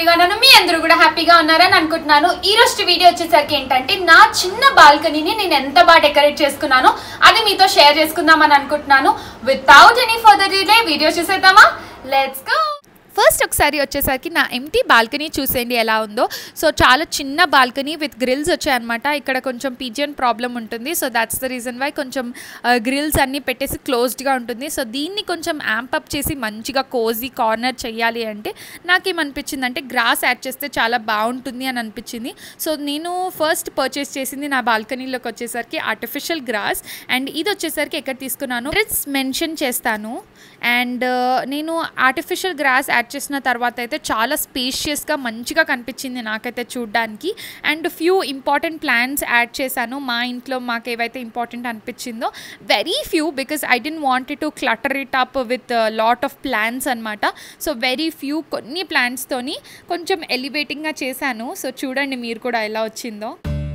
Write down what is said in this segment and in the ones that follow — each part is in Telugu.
హ్యాపీగా ఉన్నాను మీ అందరూ కూడా హ్యాపీగా ఉన్నారని అనుకుంటున్నాను ఈ రోజు వీడియో వచ్చేసరికి ఏంటంటే నా చిన్న బాల్కనీని నేను ఎంత బాగా డెకరేట్ చేసుకున్నానో అది మీతో షేర్ చేసుకుందామని అనుకుంటున్నాను without any further delay video చూసేద్దామా లెట్స్ గో ఫస్ట్ ఒకసారి వచ్చేసరికి నా ఎంటీ బాల్కనీ చూసేయండి ఎలా ఉందో సో చాలా చిన్న బాల్కనీ విత్ గ్రిల్స్ వచ్చాయన్నమాట ఇక్కడ కొంచెం పీజియన్ ప్రాబ్లం ఉంటుంది so that's the reason why కొంచెం గ్రిల్స్ అన్నీ పెట్టేసి క్లోజ్డ్గా ఉంటుంది సో దీన్ని కొంచెం యాంప్ అప్ చేసి మంచిగా కోజీ కార్నర్ చేయాలి అంటే నాకేమనిపించింది అంటే గ్రాస్ యాడ్ చేస్తే చాలా బాగుంటుంది అని అనిపించింది సో నేను ఫస్ట్ పర్చేస్ చేసింది నా బాల్కనీలోకి వచ్చేసరికి ఆర్టిఫిషియల్ గ్రాస్ అండ్ ఇది వచ్చేసరికి ఎక్కడ తీసుకున్నాను రిట్స్ మెన్షన్ చేస్తాను అండ్ నేను ఆర్టిఫిషియల్ గ్రాస్ యాడ్ చేసిన తర్వాత అయితే చాలా స్పేషియస్గా మంచిగా కనిపించింది నాకైతే చూడడానికి and few important plants add చేశాను మా ఇంట్లో మాకు ఏవైతే ఇంపార్టెంట్ అనిపించిందో very few because I don't want to clutter it up with lot of plants అనమాట సో వెరీ ఫ్యూ కొన్ని ప్లాన్స్తోని కొంచెం ఎలివేటింగ్గా చేశాను సో చూడండి మీరు కూడా ఎలా వచ్చిందో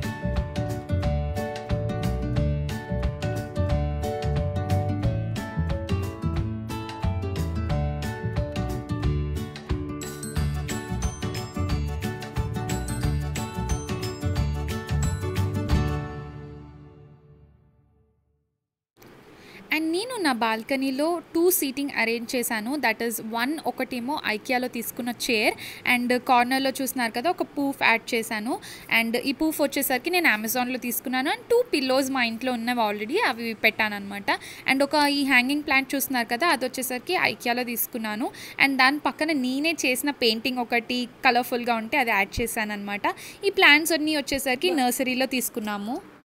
అండ్ నేను నా బాల్కనీలో టూ సీటింగ్ అరేంజ్ చేశాను దట్ ఈస్ వన్ ఒకటేమో ఐకియాలో తీసుకున్న చైర్ అండ్ కార్నర్లో చూస్తున్నారు కదా ఒక పూఫ్ యాడ్ చేశాను అండ్ ఈ పూఫ్ వచ్చేసరికి నేను అమెజాన్లో తీసుకున్నాను అండ్ టూ పిల్లోస్ మా ఇంట్లో ఉన్నవి ఆల్రెడీ అవి పెట్టాను అనమాట అండ్ ఒక ఈ హ్యాంగింగ్ ప్లాంట్ చూస్తున్నారు కదా అది వచ్చేసరికి ఐకియాలో తీసుకున్నాను అండ్ దాని పక్కన నేనే చేసిన పెయింటింగ్ ఒకటి కలర్ఫుల్గా ఉంటే అది యాడ్ చేశాను అనమాట ఈ ప్లాంట్స్ అన్నీ వచ్చేసరికి నర్సరీలో తీసుకున్నాము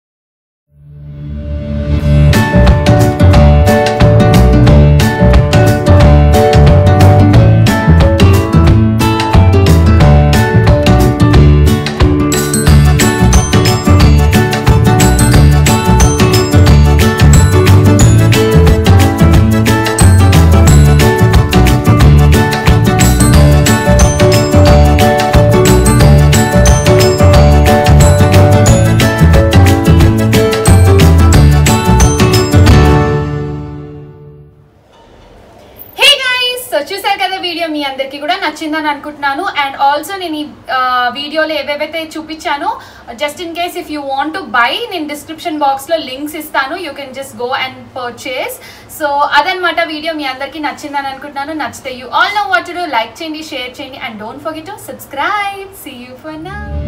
హే గైస్ సో చూసారు కదా వీడియో మీ అందరికీ కూడా నచ్చిందని అనుకుంటున్నాను అండ్ ఆల్సో నేను ఈ వీడియోలో ఏవేవైతే చూపించానో just in case if you want to buy నేను డిస్క్రిప్షన్ బాక్స్లో లింక్స్ ఇస్తాను you can just go and purchase so అదనమాట వీడియో మీ అందరికీ నచ్చిందని అనుకుంటున్నాను నచ్చితే you all know what to do like చేయండి షేర్ చేయండి and don't forget to subscribe see you for నా